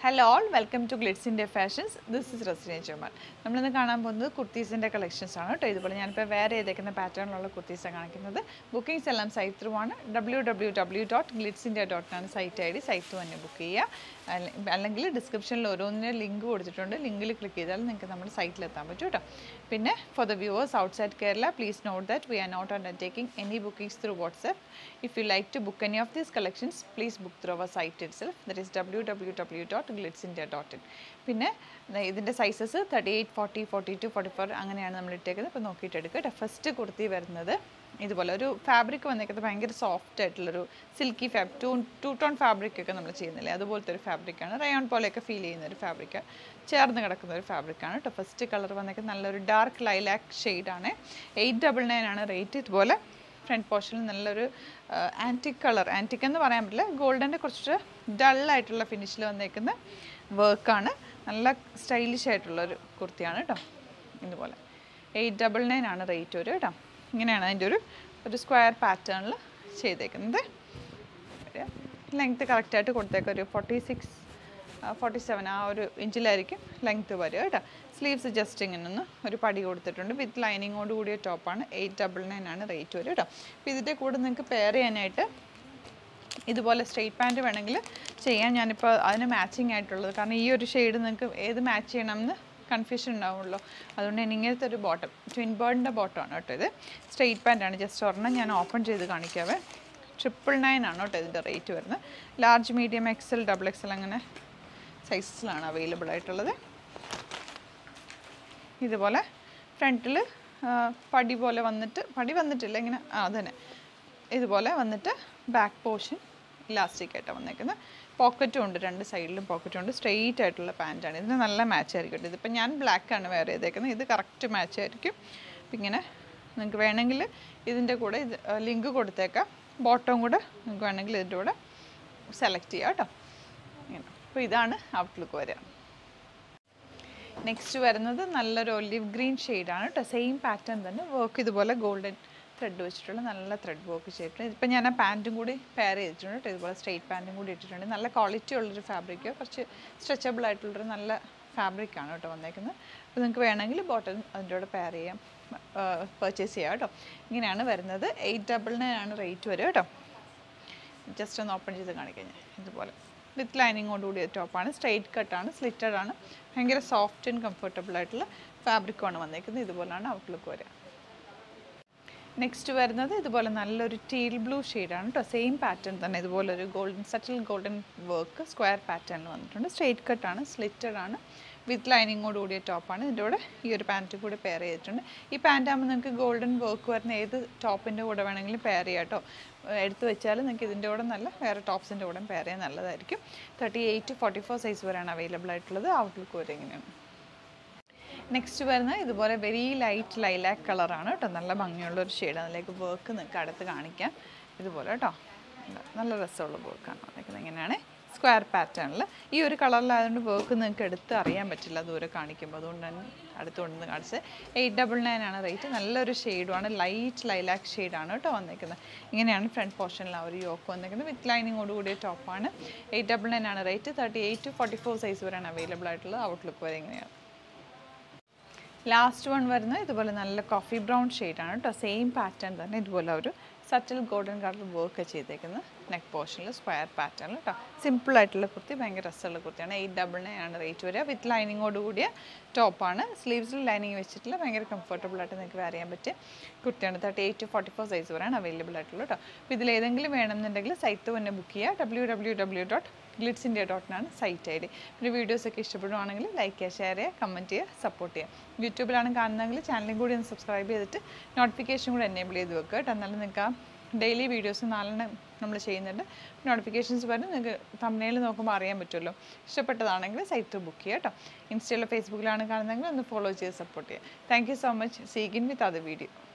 Hello all welcome to Glitz India fashions this is റസ്റ്റിനെ ജുമാൽ നമ്മളിന്ന് കാണാൻ പോകുന്നത് കുർത്തീസിൻ്റെ കളക്ഷൻസ് ആണ് കേട്ടോ ഇതുപോലെ ഞാനിപ്പോൾ വേറെ ചെയ്തേക്കുന്ന പാറ്റേണിലുള്ള കുർത്തീസാണ് കാണിക്കുന്നത് ബുക്കിംഗ്സ് എല്ലാം സൈറ്റ് ത്രൂ ആണ് W W W dot Glitz India dot ആണ് site I D site through തന്നെ ബുക്ക് ചെയ്യുക അല്ല- അല്ലെങ്കിൽ ഡിസ്ക്രിപ്ഷനിൽ ഓരോന്നിൻ്റെ ലിങ്ക് കൊടുത്തിട്ടുണ്ട് ലിങ്കിൽ ക്ലിക്ക് ചെയ്താൽ നിങ്ങൾക്ക് നമ്മുടെ സൈറ്റിൽ എത്താൻ പറ്റും കേട്ടോ പിന്നെ for the viewers outside Kerala please note that we are not undertaking any bookings through WhatsApp if you like to book any of these collections please book through our site itself that is W W W dot Glitz India dot in പിന്നെ ദേ ഇതിൻ്റെ sizes thirty eight forty forty two forty four അങ്ങനെയാണ് നമ്മൾ ഇട്ടേക്കുന്നത് ഇപ്പോൾ നോക്കിയിട്ട് എടുക്കുക കേട്ടോ ഫസ്റ്റ് കുർത്തി വരുന്നത് ഇതുപോലെ ഒരു ഫാബ്രിക് വന്നേക്കുന്നത് ഭയങ്കര സോഫ്റ്റ് ആയിട്ടുള്ളൊരു silky fab two two tone fabric ഒക്കെ നമ്മൾ ചെയ്യുന്നില്ലേ അതുപോലത്തെ ഒരു ഫാബ്രിക്കാണ് റയോൺ പോലെയൊക്കെ ഫീൽ ചെയ്യുന്ന ഒരു ഫാബ്രിക് ചേർന്ന് കിടക്കുന്ന ഒരു ഫാബ്രിക്കാണ് കേട്ടോ ഫസ്റ്റ് കളർ വന്നേക്കുന്നത് നല്ലൊരു ഡാർക്ക് ലൈലാക്ക് ഷെയ്ഡാണ് എയ്റ്റ് ഡബിൾ നയൻ ആണ് റേറ്റ് ഇതുപോലെ ഫ്രണ്ട് പോർഷനിൽ നല്ലൊരു ആൻറ്റിക് കളർ ആൻറ്റിക് എന്ന് പറയാൻ പറ്റില്ല ഗോൾഡൻ്റെ കുറച്ച് ഡള്ളായിട്ടുള്ള ഫിനിഷിൽ വന്നേക്കുന്ന വർക്കാണ് നല്ല സ്റ്റൈലിഷ് ആയിട്ടുള്ളൊരു കുർത്തിയാണ് കേട്ടോ ഇതുപോലെ എയ്റ്റ് ഡബിൾ നയൻ ആണ് റേറ്റ് വരും കേട്ടോ ഇങ്ങനെയാണ് അതിൻ്റെ ഒരു ഒരു സ്ക്വയർ പാറ്റേണിൽ ചെയ്തേക്കുന്നത് ലെങ്ത്ത് കറക്റ്റായിട്ട് കൊടുത്തേക്ക് ഒരു ഫോർട്ടി സിക്സ് ഫോർട്ടി സെവൻ ആ ഒരു ഇഞ്ചിലായിരിക്കും ലെങ്ത്ത് വരിക കേട്ടോ സ്ലീവ്സ് ജസ്റ്റ് ഇങ്ങനെ ഒന്ന് ഒരു പടി കൊടുത്തിട്ടുണ്ട് വിത്ത് ലൈനിങ്ങോട് കൂടിയ ടോപ്പാണ് എയ്റ്റ് ഡബിൾ നയൻ ആണ് റേറ്റ് വരും കേട്ടോ അപ്പോൾ ഇതിൻ്റെ കൂടെ നിങ്ങൾക്ക് പെയർ ചെയ്യാനായിട്ട് ഇതുപോലെ സ്ട്രെയിറ്റ് പാൻറ്റ് വേണമെങ്കിൽ ചെയ്യാൻ ഞാനിപ്പോൾ അതിന് മാച്ചിങ് ആയിട്ടുള്ളത് കാരണം ഈ ഒരു ഷെയ്ഡ് നിങ്ങൾക്ക് ഏത് മാച്ച് ചെയ്യണമെന്ന് കൺഫ്യൂഷൻ ഉണ്ടാവുമല്ലോ അതുകൊണ്ട് ഞാൻ ഇങ്ങനത്തെ ഒരു ബോട്ടം ട്വിൻ ബേർഡിൻ്റെ ബോട്ടമാണ് കേട്ടോ ഇത് സ്ട്രെയിറ്റ് പാൻറ്റാണ് ജസ്റ്റ് ഒരെണ്ണം ഞാൻ ഓപ്പൺ ചെയ്ത് കാണിക്കാവേ ട്രിപ്പിൾ നയൻ ആണ് കേട്ടോ ഇതിൻ്റെ റേറ്റ് വരുന്നത് large medium XL double XL അങ്ങനെ സൈസസിലാണ് അവൈലബിൾ ആയിട്ടുള്ളത് ഇതുപോലെ ഫ്രണ്ടിൽ പടി പോലെ വന്നിട്ട് പടി വന്നിട്ടില്ല ഇങ്ങനെ ആ അതന്നെ ഇതുപോലെ വന്നിട്ട് ബാക്ക് പോർഷൻ ഇലാസ്റ്റിക് ആയിട്ടാണ് വന്നേക്കുന്നത് പോക്കറ്റും ഉണ്ട് രണ്ട് സൈഡിലും പോക്കറ്റും ഉണ്ട് സ്ട്രെയിറ്റ് ആയിട്ടുള്ള പാൻറ്റാണ് ഇതിന് നല്ല മാച്ച് ആയിരിക്കും കേട്ടോ. ഇതിപ്പോൾ ഞാൻ black ആണ് വേറെ ചെയ്തേക്കുന്നത് ഇത് കറക്റ്റ് മാച്ച് ആയിരിക്കും അപ്പം ഇങ്ങനെ നിങ്ങൾക്ക് വേണമെങ്കിൽ ഇതിൻ്റെ കൂടെ ഇത് ലിങ്ക് കൊടുത്തേക്കാം ബോട്ടം കൂടെ നിങ്ങൾക്ക് വേണമെങ്കിൽ ഇതിൻ്റെ കൂടെ സെലക്ട് ചെയ്യാം കേട്ടോ ഇങ്ങനെ അപ്പോൾ ഇതാണ് ഔട്ട്ലുക്ക് വരിക നെക്സ്റ്റ് വരുന്നത് നല്ലൊരു ഒലിവ് ഗ്രീൻ ഷെയ്ഡാണ് കേട്ടോ സെയിം പാറ്റേൺ തന്നെ വർക്ക് ഇതുപോലെ ഗോൾഡൻ ത്രെഡ് വെച്ചിട്ടുള്ള നല്ല ത്രെഡ് വർക്ക് ചെയ്തിട്ടുണ്ട് ഇപ്പം ഞാൻ ആ പാൻറ്റും കൂടി പെയർ ചെയ്തിട്ടുണ്ട് കേട്ടോ ഇതുപോലെ സ്ട്രെയിറ്റ് പാൻറ്റും കൂടി ഇട്ടിട്ടുണ്ട് നല്ല ക്വാളിറ്റി ഉള്ളൊരു ഫാബ്രിക് കുറച്ച് സ്ട്രെച്ചബിൾ ആയിട്ടുള്ളൊരു നല്ല ഫാബ്രിക്കാണ് കേട്ടോ വന്നേക്കുന്നത് അപ്പോൾ നിങ്ങൾക്ക് വേണമെങ്കിൽ ബോട്ടം അതിൻ്റെ കൂടെ പെയർ ചെയ്യാം പർച്ചേസ് ചെയ്യാം കേട്ടോ ഇങ്ങനെയാണ് വരുന്നത് എയ്റ്റ് ഡബിൾ നയൻ ആണ് റേറ്റ് വരും കേട്ടോ ജസ്റ്റ് ഒന്ന് ഓപ്പൺ ചെയ്ത് കാണിക്കാം ഞാൻ ഇതുപോലെ വിത്ത് ലൈനിങ്ങോട് കൂടിയ ടോപ്പാണ് സ്ട്രെയിറ്റ് കട്ടാണ് സ്ലിറ്റഡ് ആണ് ഭയങ്കര സോഫ്റ്റ് ആൻഡ് കംഫർട്ടബിൾ ആയിട്ടുള്ള ഫാബ്രിക്കുമാണ് വന്നേക്കുന്നത് ഇതുപോലാണ് ഔട്ട്ലുക്ക് വരിക നെക്സ്റ്റ് വരുന്നത് ഇതുപോലെ നല്ലൊരു ടീൽ ബ്ലൂ ഷെയ്ഡാണ് കേട്ടോ സെയിം പാറ്റേൺ തന്നെ ഇതുപോലെ ഒരു golden subtle golden work square പാറ്റേണിൽ വന്നിട്ടുണ്ട് സ്ട്രെയിറ്റ് കട്ടാണ് സ്ലിറ്റഡ് ആണ് വിത്ത് ലൈനിങ്ങോട് കൂടിയ ടോപ്പാണ് ഇതിൻ്റെ കൂടെ ഈ ഒരു പാൻറ്റ് കൂടി പെയർ ചെയ്തിട്ടുണ്ട് ഈ പാൻറ്റ് ആകുമ്പോൾ നിങ്ങൾക്ക് ഗോൾഡൻ വർക്ക് വരുന്ന ഏത് ടോപ്പിൻ്റെ കൂടെ വേണമെങ്കിലും പെയർ ചെയ്യാം കേട്ടോ എടുത്ത് വെച്ചാൽ നിങ്ങൾക്ക് ഇതിൻ്റെ കൂടെ നല്ല വേറെ ടോപ്സിൻ്റെ കൂടെ പെയർ ചെയ്യാൻ നല്ലതായിരിക്കും thirty eight forty four size വരെയാണ് അവൈലബിൾ ആയിട്ടുള്ളത് ഔട്ട്ലുക്ക് വരെ ഇങ്ങനെയാണ് നെക്സ്റ്റ് വരുന്നത് ഇതുപോലെ വെരി ലൈറ്റ് ലൈലാക്ക് കളറാണ് കേട്ടോ നല്ല ഭംഗിയുള്ള ഒരു ഷെയ്ഡ് അതിലേക്ക് വർക്ക് നിങ്ങൾക്ക് അടുത്ത് കാണിക്കാം ഇതുപോലെ കേട്ടോ നല്ല രസമുള്ള വർക്കാണ് വന്നിരിക്കുന്നത് ഇങ്ങനെയാണ് സ്ക്വയർ പാറ്റേണിൽ ഈ ഒരു കളറിലായതുകൊണ്ട് വർക്ക് നിങ്ങൾക്ക് എടുത്ത് അറിയാൻ പറ്റില്ല ദൂരെ കാണിക്കുമ്പോൾ അതുകൊണ്ട് തന്നെ അടുത്ത് കൊണ്ടുവന്ന് കാണിച്ചത് എയ്റ്റ് ഡബിൾ നയൻ ആണ് റേറ്റ് നല്ലൊരു ഷെയ്ഡുമാണ് ലൈറ്റ് ലൈലാക്ക് ഷെയ്ഡാണ് കേട്ടോ വന്നിരിക്കുന്നത് ഇങ്ങനെയാണ് ഫ്രണ്ട് പോർഷനിൽ ആ ഒരു യോക്ക് വന്നിരിക്കുന്നത് വിത്ത് ലൈനിങ്ങോട് കൂടിയ ടോപ്പാണ് എയ്റ്റ് ഡബിൾ നയൻ ആണ് rate thirty eight to forty four size വരെയാണ് അവൈലബിൾ ആയിട്ടുള്ളത് ഔട്ട്ലുക്ക് വരെ ഇങ്ങനെയാണ് ലാസ്റ്റ് വൺ വരുന്നത് ഇതുപോലെ നല്ല കോഫി ബ്രൗൺ ആണ് കേട്ടോ സെയിം പാറ്റേൺ തന്നെ ഇതുപോലെ ഒരു സറ്റിൽ ഗോൾഡൻ കളർ വർക്ക് ചെയ്തേക്കുന്നത് നെക്ക് പോർഷനിൽ സ്ക്വയർ പാറ്റേണിൽ കേട്ടോ സിമ്പിൾ ആയിട്ടുള്ള കുർത്തി ഭയങ്കര രസമുള്ള കുർത്തിയാണ് എയ്റ്റ് ഡബിൾ നയൻ ആണ് റേറ്റ് വരിക വിത്ത് ലൈനിങ്ങോട് കൂടിയ ടോപ്പാണ് സ്ലീവ്സിൽ ലൈനിങ് വെച്ചിട്ടുള്ള ഭയങ്കര കംഫർട്ടബിൾ ആയിട്ട് നിങ്ങൾക്ക് വെയർ ചെയ്യാൻ പറ്റിയ കുർത്തിയാണ് thirty eight to forty four size വരെയാണ് അവൈലബിൾ ആയിട്ടുള്ളത് കേട്ടോ അപ്പോൾ ഇതിൽ ഏതെങ്കിലും വേണമെന്നുണ്ടെങ്കിൽ സൈറ്റ് തന്നെ ബുക്ക് ചെയ്യുക W W W dot Glitz India ഡോട്ടിനാണ് സൈറ്റ് ഐ ഡി പിന്നെ വീഡിയോസൊക്കെ ഇഷ്ടപ്പെടുവാണെങ്കിൽ ലൈക്ക് ചെയ്യുക ഷെയർ ചെയ്യുക കമൻറ്റ് ചെയ്യുക സപ്പോർട്ട് ചെയ്യുക യൂട്യൂബിലാണ് കാണുന്നതെങ്കിൽ ചാനലും കൂടി ഒന്ന് സബ്സ്ക്രൈബ് ചെയ്തിട്ട് നോട്ടിഫിക്കേഷൻ കൂടി എനേബിൾ ചെയ്ത് വെക്കുക കേട്ടോ എന്നാലും നിങ്ങൾക്ക് ആ ഡെയിലി വീഡിയോസ് നാലെണ്ണം നമ്മൾ ചെയ്യുന്നുണ്ട് നോട്ടിഫിക്കേഷൻസ് വരും നിങ്ങൾക്ക് തമ്മിൽ നോക്കുമ്പോൾ അറിയാൻ പറ്റുമല്ലോ ഇഷ്ടപ്പെട്ടതാണെങ്കിൽ സൈറ്റ് ബുക്ക് ചെയ്യുക കേട്ടോ ഇൻസ്റ്റയിലോ ഫേസ്ബുക്കിലാണ് കാണുന്നതെങ്കിൽ ഒന്ന് ഫോളോ ചെയ്ത് സപ്പോർട്ട് ചെയ്യുക താങ്ക് യു സോ മച്ച് സീഗിൻ വിത്ത് അത് വീഡിയോ